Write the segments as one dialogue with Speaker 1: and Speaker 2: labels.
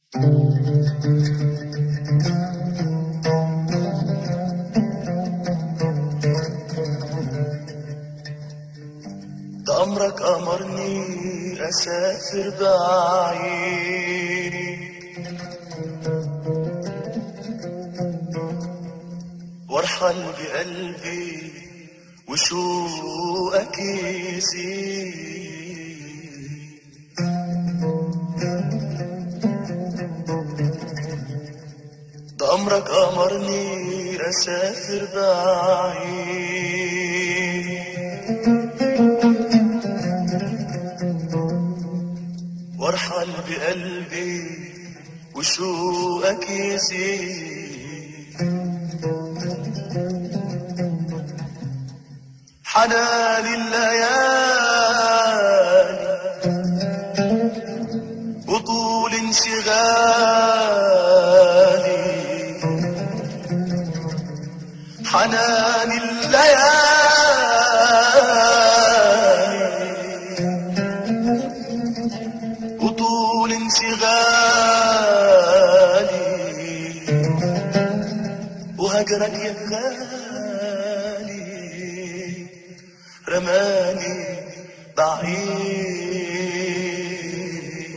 Speaker 1: ده أمرك أمرني أسافر بعيد وارحل بقلبي وشوقك يزيد ده أمرك أمرني أسافر بعيد وارحل بقلبي وشوقك يزيد حنان الليالي وطول انشغالي حنان الليالي وطول انشغالي وهجرك يا غالي رماني بعيد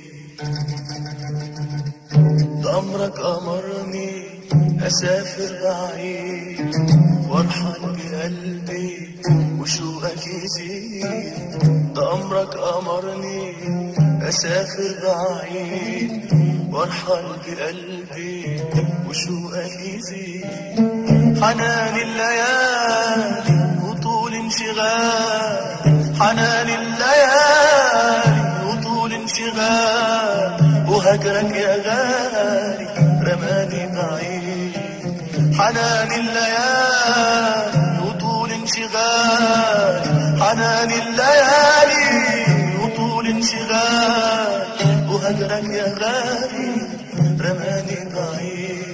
Speaker 1: ده أمرك أمرني أسافر بعيد وارحل بقلبي وشوقك يزيد ده أمرك أمرني أسافر بعيد وارحل بقلبي وشوقك يزيد حنان الليالي وطول انشغال حنان الليالي وطول انشغال وهجرك يا غالي رماني بعيد حنان الليالي وطول انشغال حنان الليالي وطول انشغال وهجرك يا غالي رماني بعيد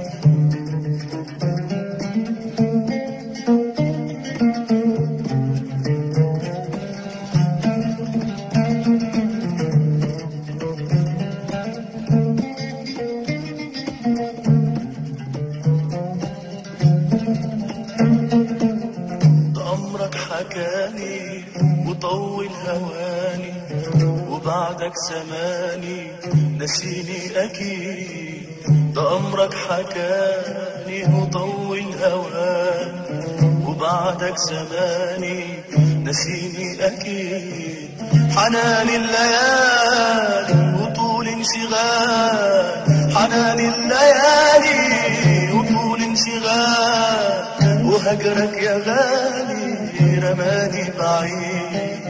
Speaker 1: ده أمرك حكاني وطول هواني وبعدك زماني نسيني أكيد ده أمرك حكاني وطول هواني وبعدك زماني نسيني أكيد حنان الليالي وطول انشغال حنان الليالي وطول انشغال وهجرك يا غالي رماني بعيد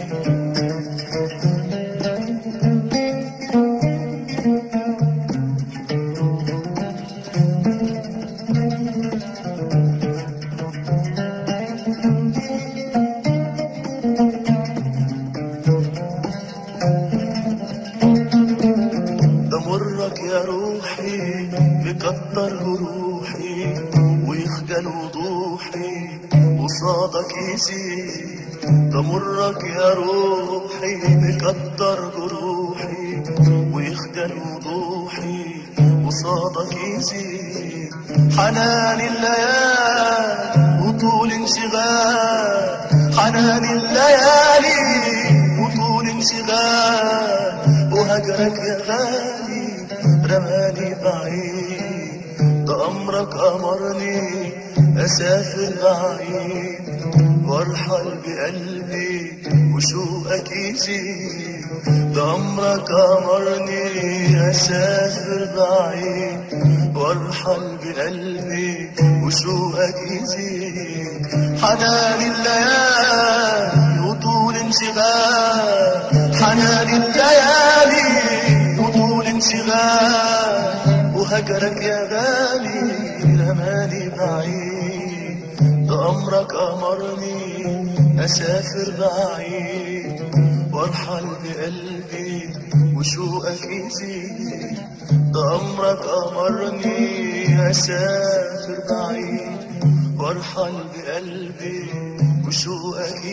Speaker 1: ده مرك يا روحي مكتر روحي ويخجل وضوحي قصادك يزيد ده مرك يا روحي مكتر جروحي ويخجل وضوحي قصادك يزيد حنان الليالي وطول انشغال حنان الليالي وطول انشغال وهجرك يا غالي رماني بعيد ده أمرك أمرني أسافر بعيد وارحل بقلبي وشوقك يزيد ده أمرك أمرني أسافر بعيد وارحل بقلبي وشوقك يزيد حنان الليالي وطول انشغال حنان الليالي وطول انشغال وهجرك يا غالي رماني بعيد ده أمرك أمرني أسافر بعيد وارحل بقلبي وشوقك يزيد ده أمرك أمرني أسافر بعيد وارحل بقلبي وشوقك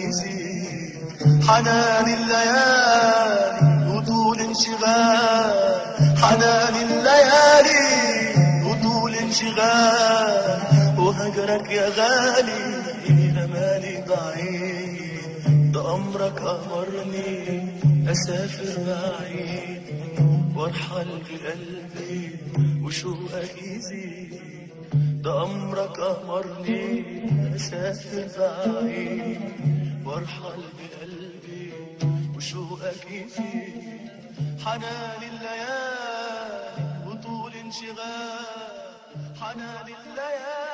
Speaker 1: يزيد حنان الليالي وطول انشغال حنان الليالي وطول انشغال وهجرك يا غالي رماني بعيد ده أمرك أمرني أسافر بعيد وارحل بقلبي وشوقك يزيد ده أمرك أمرني أسافر بعيد وارحل بقلبي وشوقك يزيد حنان الليالي وطول انشغال حنان الليالي